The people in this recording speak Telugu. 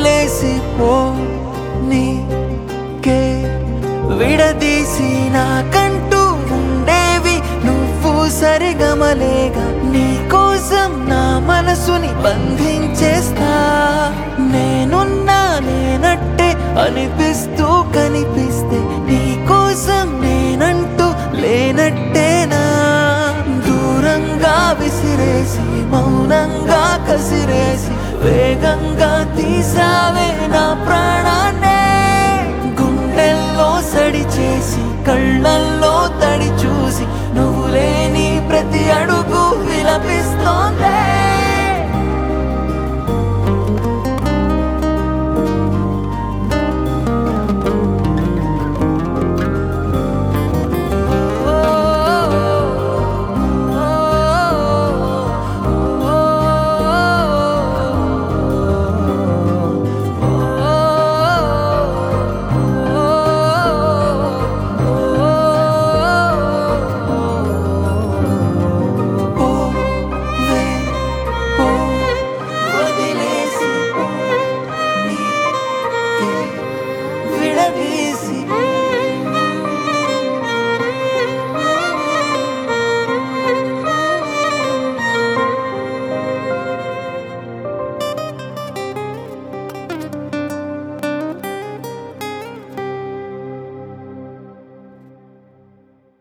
వదిలేసి పో నీకే విడదీసి నాకంటూ ఉండేవి నువ్వు సరిగమలేగా నీ కోసం నా మనసుని బంధించేస్తా నేనున్నా నేనట్టే అనిపిస్తూ కనిపిస్తే నీ కోసం నేనంటూ లేనట్టేనా దూరంగా విసిరేసి మౌనంగా కసిరేసి వేగంగా తీసావే